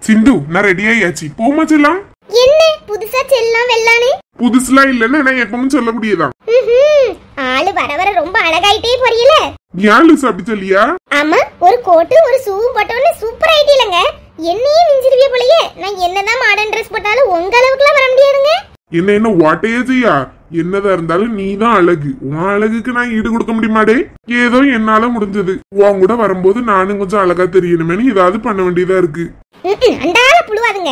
சிந்து நான் ரெடி ஆயாச்சு போமா செல்லாம் என்ன புதுசா செல்லம் வெள்ளானு புதுசுலாம் இல்லைன்னு நான் எப்பவும் சொல்லக்கூடியதான் ம்ஹும். ஆளு வர வர ரொம்ப அழகாயிட்டே போறீல ஏன் லூசு அப்படி சொல்லியா ஆமா ஒரு கோட்டு ஒரு ஷூவும் போட்டவொன்னு சூப்பர் ஆயிட்டீலங்க என்னையே மிஞ்சிருவிய போலயே நான் என்னதான் மாடர்ன் ட்ரெஸ் போட்டாலும் உங்க அளவுக்குலாம் வர முடியாதுங்க என்ன என்ன வாட்டையே செய்யா என்னதா இருந்தாலும் நீ தான் அழகு உன் அழகுக்கு நான் ஈடு கொடுக்க முடியுமாடே ஏதோ என்னால முடிஞ்சது உன் கூட வரும்போது நானும் கொஞ்சம் அழகா தெரியணுமேனு ஏதாவது பண்ண வேண்டியதா இருக்கு ம்ம். அந்த ஆள புழுவாதுங்க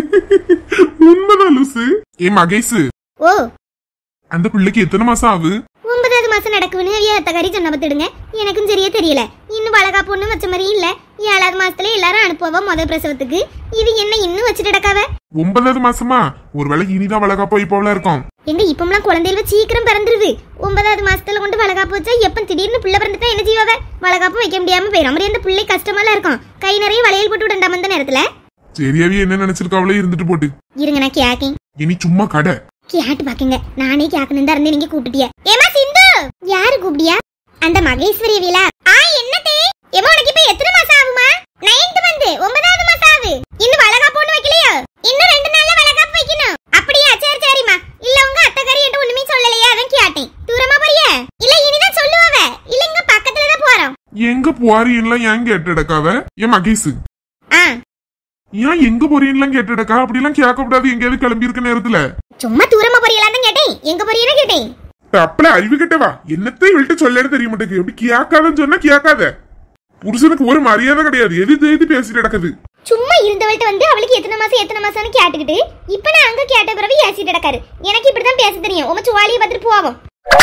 உண்மைதான் லூசு ஏ மகேஷ் ஓ அந்த பிள்ளைக்கு எத்தனை மாசம் ஆகு ஒன்பதாவது மாசம் நடக்கும்னு அவிய அத்தகாரி சொன்ன பத்துடுங்க எனக்கும் சரியா தெரியல இன்னும் வளகா பொண்ணு வச்ச மாதிரி இல்ல ஏழாவது மாசத்துல எல்லாரும் அனுப்புவா முத பிரசவத்துக்கு இது என்ன இன்னும் வச்சுட்டு நடக்காவ ஒன்பதாவது மாசமா ஒருவேளை இனிதான் வளகா போய் போல இருக்கும் எங்க இப்பமெல்லாம் குழந்தைகள் சீக்கிரம் பிறந்துருது ஒன்பதாவது மாசத்துல கொண்டு வளகாப்பு வச்சா எப்ப திடீர்னு பிள்ளை பிறந்துட்டா என்ன செய்வாவ வளகாப்பு வைக்க முடியாம போயிடும் மாதிரி அந்த பிள்ளை கஷ்டமாலாம் இருக்கும் கை நிறைய வளையல் போட்டு விடண்டாம் அந்த நேரத்துல சரியாவே என்ன நினைச்சிருக்காவளே இருந்துட்டு போட்டு இருங்க நான் கேக்கேன் இனி சும்மா கடை கேட்டு பாக்குங்க நானே கேக்கணும் தான் இருந்தேன் நீங்க கூப்பிட்டியா ஏமா சிந்து யாரு கூப்பிடியா அந்த மகேஸ்வரி வீலா ஆ என்னதே ஏமா உனக்கு இப்ப எத்தனை மாசம் ஆகுமா நைன்த் வந்து ஒன்பதாவது மாசம் ஆகுது இன்னும் வளகாப்பு ஒண்ணு வைக்கலையோ இன்னும் ரெண்டு நாள்ல வளகாப்பு வைக்கணும் அப்படியா சரி சரிம்மா இல்ல உங்க அத்தைக்காரி என்கிட்ட ஒண்ணுமே சொல்லலையா அதான் கேட்டேன் தூரமா போறியா இல்ல இனிதான் சொல்லுவாவ இல்ல இங்க பக்கத்துல தான் போறோம் எங்க போறீன்லாம் ஏன் கேட்டுடக்காவ ஏன் மகேஷ் ஆ ஏன் எங்க போறீன்லாம் கேட்டுடக்கா அப்படிலாம் கேட்கக்கூடாது எங்கேயாவது கிளம்பி இருக்க நேரத்துல சும்மா தூரமா போறீங்களான்னு தான் கேட்டேன் எங்க போறீங்கன்னு கேட்டேன் தப்பல அறிவு கிட்டவா என்னத்தை இவள்கிட்ட சொல்லன்னு தெரிய மாட்டேங்குது எப்படி கேட்காதன்னு சொன்னா கேட்காத புருஷனுக்கு ஒரு மரியாதை கிடையாது எது எது பேசிட்டு நடக்குது சும்மா இருந்தவள்கிட்ட வந்து அவளுக்கு எத்தனை மாசம் எத்தனை மாசம்னு கேட்டுக்கிட்டு இப்ப நான் அங்க கேட்ட பிறகு ஏசிட்டு நடக்காரு எனக்கு இப்படிதான் பேச தெரியும் உம சுவாலியை பார்த்துட்டு போவோம்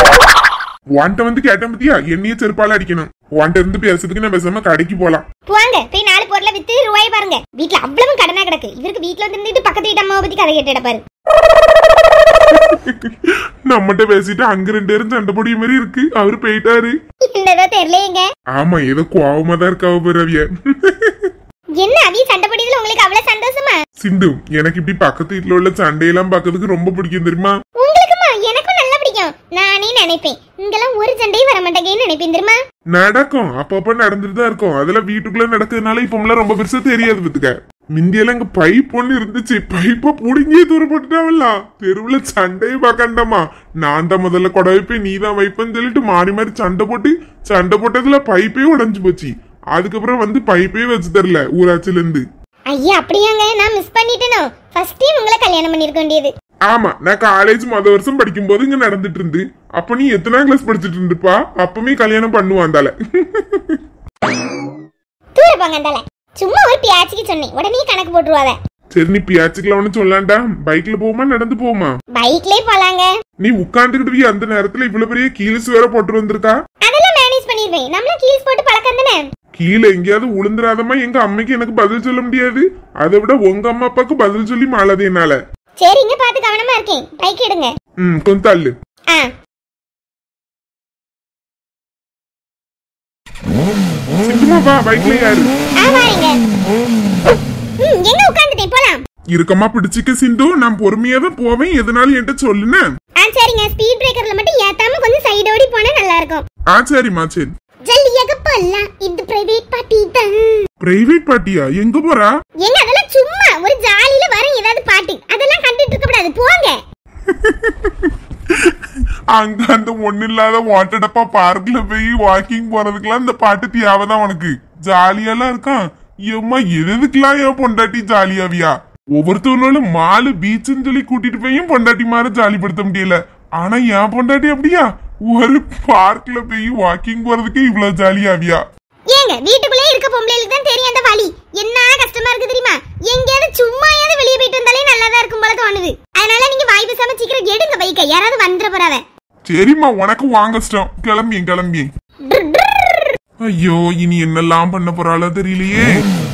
வான்ட்ட வந்து கேட்டேன் பத்தியா என்னைய செருப்பால அடிக்கணும் வான்ட்ட இருந்து பேசுறதுக்கு நான் பேசாம கடைக்கு போலாம் போவாங்க போய் நாலு பொருளை வித்து ரூபாய் பாருங்க வீட்ல அவ்வளவு கடனா கிடக்கு இவருக்கு வீட்ல வந்து இருந்துட்டு பக்கத்து வீட்டு அம்மாவை பத்தி கதை கேட்டு பாரு நம்மகிட்ட பேசிட்டு அங்க ரெண்டு பேரும் சண்டை போடிய மாதிரி இருக்கு அவரு போயிட்டாரு என்னதோ தெரியலையேங்க ஆமா ஏதோ கோவமா தான் இருக்காவ பிறவிய என்ன அவிய சண்டை போடியதுல உங்களுக்கு அவ்வளவு சந்தோஷமா சிந்து எனக்கு இப்படி பக்கத்து வீட்டுல உள்ள சண்டையெல்லாம் பார்க்கறதுக்கு ரொம்ப பிடிக்கும் தெரியுமா உங்களுக்குமா எனக்கும் நல்லா பிடிக்கும் நானே நினைப்பேன் இங்கெல்லாம் ஒரு சண்டையும் வர மாட்டேங்கன்னு நினைப்பேன் தெரியுமா நடக்கும் அப்பப்ப நடந்துட்டு தான் இருக்கும் அதெல்லாம் வீட்டுக்குள்ள நடக்கிறதுனால இப்பமெல்லாம் ரொம்ப பெருசா தெரியாது பத்துக்க மிந்தியெல்லாம் இங்க பைப் ஒண்ணு இருந்துச்சு பைப்ப புடுங்கியே தூரம் போட்டுட்டாவல்லாம் தெருவுல சண்டையே பார்க்கண்டாமா நான் தான் முதல்ல கொடை வைப்பேன் நீ தான் வைப்பேன்னு சொல்லிட்டு மாறி மாறி சண்டை போட்டு சண்டை போட்டதுல பைப்பே உடைஞ்சு போச்சு அதுக்கப்புறம் வந்து பைப்பே வச்சு தரல ஊராட்சில இருந்து ஐயா அப்படியாங்க நான் மிஸ் பண்ணிட்டேனோ ஃபர்ஸ்ட் டைம் உங்களை கல்யாணம் பண்ணிருக்க வேண்டியது ஆமா நான் காலேஜ் மொத வருஷம் படிக்கும் போது இங்க நடந்துட்டு இருந்து அப்ப நீ எத்தனாம் கிளாஸ் படிச்சிட்டு இருந்துப்பா அப்பமே கல்யாணம் பண்ணுவாந்தால தூர போங்க அந்தால சும்மா ஒரு பியாச்சிக்கு சொன்னேன் உடனே கணக்கு போட்டுருவாங்க சரி நீ பியாச்சுக்கலாம் ஒண்ணு சொல்லாண்டா பைக்ல போமா நடந்து போமா பைக்லயே போலாங்க நீ உட்காந்துக்கிட்டு அந்த நேரத்துல இவ்வளவு பெரிய கீல்ஸ் வேற போட்டு வந்திருக்கா அதெல்லாம் மேனேஜ் பண்ணிடுவேன் நம்மள கீஸ் போட்டு பழக்கம் தானே கீழே எங்கேயாவது உளுந்துராதமா எங்க அம்மைக்கு எனக்கு பதில் சொல்ல முடியாது அதை விட உங்க அம்மா அப்பாக்கு பதில் சொல்லி மாளாது என்னால சரிங்க பார்த்து கவனமா இருக்கேன் பைக் எடுங்க ம் கொஞ்சம் தள்ளு ஆ சிந்துமா வா பைக்ல யாரு ஆ வாரீங்க ம் எங்க உட்காந்துட்டேன் போலாம் இருக்கமா பிடிச்சிக்க சிந்து நான் பொறுமையா தான் போவேன் எதனாலும் என்கிட்ட சொல்லுன ஆ சரிங்க ஸ்பீட் பிரேக்கர்ல மட்டும் ஏத்தாம கொஞ்சம் சைடு ஓடி போனா நல்லா இருக்கும் ஆ சரிம்மா சரி ஜல்லியாக போலாம் இது பிரைவேட் பார்ட்டி தான் பிரைவேட் பார்ட்டியா எங்க போறா எங்க அதெல்லாம் சும்மா ஒரு ஜாலியில வர ஏதாவது பாட்டு அதெல்லாம் கண்டுட்டு இருக்க கூடாது போங்க அங்க அந்த ஒண்ணு இல்லாத வாட்டர் டப்பா பார்க்ல போய் வாக்கிங் போறதுக்கெல்லாம் இந்த பாட்டு தேவைதான் உனக்கு ஜாலியாலாம் இருக்கான் ஏம்மா எதுக்கெல்லாம் ஏன் பொண்டாட்டி ஜாலியாவியா ஒவ்வொருத்தவங்களும் மாலு பீச்சுன்னு சொல்லி கூட்டிட்டு போயும் பொண்டாட்டி மாதிரி ஜாலிப்படுத்த முடியல ஆனா என் பொண்டாட்டி அப்படியா ஒரு பார்க்ல போய் வாக்கிங் போறதுக்கு இவ்வளவு ஜாலியாவியா ஏங்க வீட்டுக்குள்ளே இருக்க பொம்பளைகளுக்கு தான் தெரியும் அந்த வலி என்ன கஷ்டமா இருக்கு தெரியுமா எங்கேயாவது சும்மாயாவது வெளியே போயிட்டு வந்தாலே நல்லா தான் இருக்கும் போல தோணுது அதனால நீங்க வாய் பேசாம சீக்கிரம் எடுங்க பைக்க யாராவது வந்துட போறாவ சரிம்மா உனக்கு வாங்க இஷ்டம் கிளம்பியேன் கிளம்பியேன் ஐயோ இனி என்னெல்லாம் பண்ண போறாளோ தெரியலையே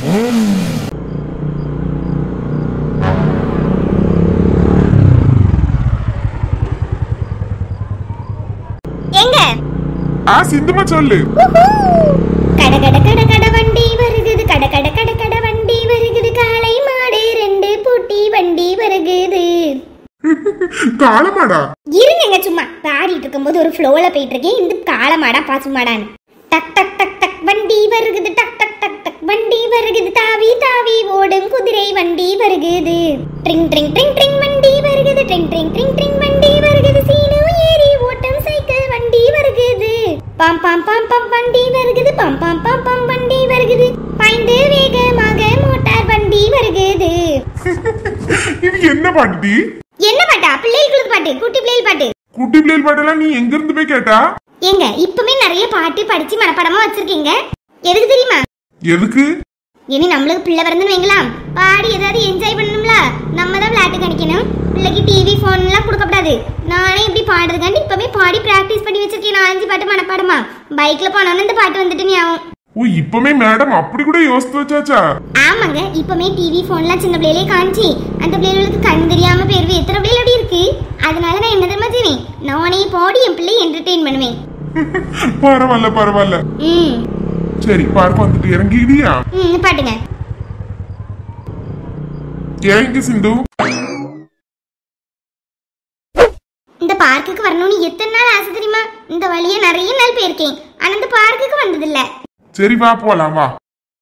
எங்க ஆ சிந்துமா சொல்லு கட கட கட கட வண்டி வருகுது கட கட கட கட வண்டி வருகுது காளை மாடு ரெண்டு பூட்டி வண்டி வருகுது காலமாடா இருங்க சும்மா பாடிட்டு இருக்கும்போது ஒரு ஃப்ளோல போயிட்டு இருக்கேன் இந்த காளமாடா பாசுமாடான்னு டக் டக் டக் டக் வண்டி வருகுது டக் டக் டக் டக் வண்டி வருகுது தாவி தாவி ஓடும் குதிரை வருகுது ட்ரிங் ட்ரிங் ட்ரிங் ட்ரிங் வண்டி வருகுது ட்ரிங் ட்ரிங் ட்ரிங் ட்ரிங் வண்டி வருகுது சீனு ஏறி ஓட்டம் சைக்கிள் வண்டி வருகுது பாம் பாம் பாம் பாம் வண்டி வருகுது பாம் பாம் பாம் பாம் வண்டி வருகுது பாய்ந்து வேகமாக மோட்டார் வண்டி வருகுது இது என்ன பாட்டுடி என்ன பாட்டா பிள்ளைகளுக்கு பாட்டு குட்டி பிள்ளைகள் பாட்டு குட்டி பிள்ளைகள் பாட்டெல்லாம் நீ எங்க இருந்து போய் கேட்டா ஏங்க இப்பவுமே நிறைய பாட்டு படிச்சு மனப்பாடமா வச்சிருக்கீங்க எதுக்கு தெரியுமா எதுக்கு இனி நம்மளுக்கு பிள்ளை பிறந்துன்னு வைங்களாம் பாடி ஏதாவது என்ஜாய் பண்ணணும்ல நம்ம தான் விளையாட்டு கணிக்கணும் பிள்ளைக்கு டிவி ஃபோன்லாம் கொடுக்கக்கூடாது நானே இப்படி பாடுறதுக்காண்டி இப்பவே பாடி பிராக்டிஸ் பண்ணி வச்சிருக்கேன் நாலஞ்சு பாட்டு மனப்பாடமா பைக்ல போனோன்னு இந்த பாட்டு வந்துட்டு ஞாபகம் ஓ இப்பமே மேடம் அப்படி கூட யோசித்து வச்சாச்சா ஆமாங்க இப்பவுமே டிவி ஃபோன்லாம் சின்ன பிள்ளையிலே காமிச்சு அந்த பிள்ளைகளுக்கு கண் தெரியாம பேர் எத்தனை பிள்ளைகள் அப்படி இருக்கு அதனால நான் என்ன தெரியுமா செய்வேன் நானே பாடி என் பிள்ளை என்டர்டெயின் பண்ணுவேன் பரவாயில்ல பரவாயில்ல ம் சரி பார்க்க வந்துட்டு இறங்கிடுயா ம் பாட்டுங்க இறங்கி சிந்து இந்த பார்க்குக்கு வரணும்னு எத்தனை நாள் ஆசை தெரியுமா இந்த வழியே நிறைய நாள் போயிருக்கேன் ஆனா இந்த பார்க்குக்கு வந்ததில்ல சரி வா போலாம் வா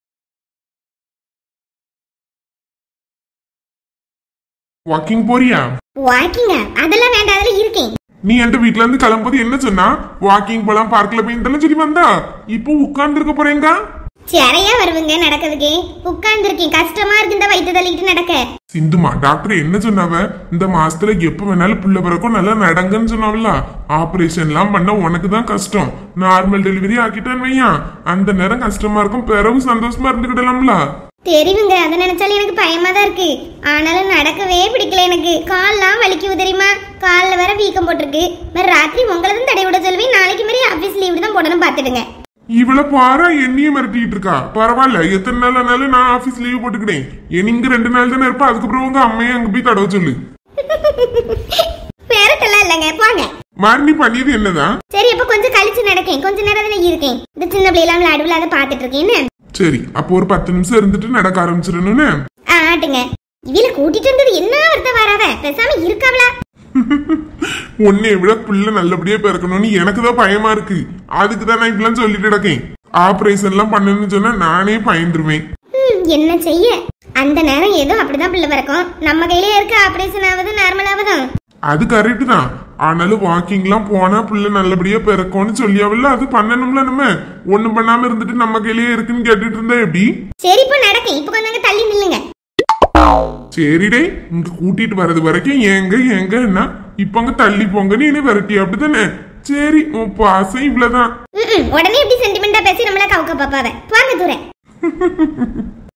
வாக்கிங் போறியா வாக்கிங்க அதெல்லாம் வேண்டாம் அதுல இருக்கேன் நீ என்கிட்ட வீட்ல இருந்து கிளம்பும்போது என்ன சொன்னா வாக்கிங் போலாம் பார்க்ல போய் சொல்லி வந்தா இப்போ உட்கார்ந்து இருக்க போறேங்க சிறையா வருவங்க நடக்கிறதுக்கு உட்கார்ந்துருக்கேன் கஷ்டமா இருக்கு இந்த வயிற்று தள்ளிக்கிட்டு நடக்க சிந்துமா டாக்டர் என்ன சொன்னாவ இந்த மாசத்துல எப்ப வேணாலும் புள்ள பிறக்கும் நல்லா நடங்கன்னு சொன்னாவல ஆபரேஷன் எல்லாம் பண்ண உனக்கு தான் கஷ்டம் நார்மல் டெலிவரி ஆக்கிட்டான்னு வையான் அந்த நேரம் கஷ்டமா இருக்கும் பிறகு சந்தோஷமா இருந்துக்கிடலாம்ல தெரியுங்க அதை நினைச்சாலும் எனக்கு பயமா தான் இருக்கு ஆனாலும் நடக்கவே பிடிக்கல எனக்கு கால்லாம் வலிக்குது தெரியுமா காலில் வேற வீக்கம் போட்டிருக்கு வேற ராத்திரி உங்களை தான் தடை விட சொல்லுவேன் நாளைக்கு மாதிரி ஆஃபீஸ் லீவ் தான் போடணும் பார்த்துடுங்க இவள பாரா என்னையும் மிரட்டிட்டு இருக்கா பரவாயில்ல எத்தனை நாள் ஆனாலும் நான் ஆபீஸ் லீவ் போட்டுக்கிட்டேன் இங்க ரெண்டு நாள் தானே இருப்பா அதுக்கப்புறம் உங்க அம்மையை அங்க போய் தடவை சொல்லு பேரட்டெல்லாம் இல்லைங்க போங்க மாதிரி நீ பண்ணியது என்னதான் சரி அப்ப கொஞ்சம் கழிச்சு நடக்கேன் கொஞ்ச நேரம் அதுல இருக்கேன் இந்த சின்ன பிள்ளைலாம் விளையாடுவில் அதை பார்த்துட்டு இருக்கேன்னு சரி அப்போ ஒரு பத்து நிமிஷம் இருந்துட்டு நடக்க ஆரம்பிச்சிடணும்னு ஆ, ஆட்டுங்க இவில கூட்டிட்டு இருந்தது என்ன வருத்த வராவ பேசாம இருக்காவளா உன்னை விட பிள்ளை நல்லபடியா பிறக்கணும்னு எனக்கு தான் பயமா இருக்கு அதுக்கு தான் நான் இப்படிலாம் சொல்லிட்டு கிடக்கேன் ஆபரேஷன் எல்லாம் பண்ணணும்னு சொன்னா நானே பயந்துருவேன் ம், என்ன செய்ய அந்த நேரம் ஏதோ அப்படிதான் பிள்ளை பிறக்கும் நம்ம கையிலே இருக்க ஆபரேஷன் ஆகுது நார்மல் ஆகுதும் அது கரெக்ட் தான் ஆனாலும் வாக்கிங்லாம் போனா பிள்ளை நல்லபடியா பிறக்கும்னு சொல்லியாவில்ல அது பண்ணணும்ல நம்ம ஒண்ணும் பண்ணாம இருந்துட்டு நம்ம கையிலேயே இருக்குன்னு கேட்டுட்டு இருந்தா எப்படி சரி இப்ப நடக்கேன் இப்ப கொஞ்சம் தள்ளி நில்லுங்க சரிடே இங்க கூட்டிட்டு வர்றது வரைக்கும் எங்க எங்கன்னா இப்ப அங்க தள்ளி போங்கன்னு என்ன விரட்டி அப்படிதானே சரி உன் பாசம் இவ்வளவுதான் ம், ம், உடனே இப்படி சென்டிமெண்டா பேசி நம்மள கவுக்க பாப்பாவ வாங்க தூர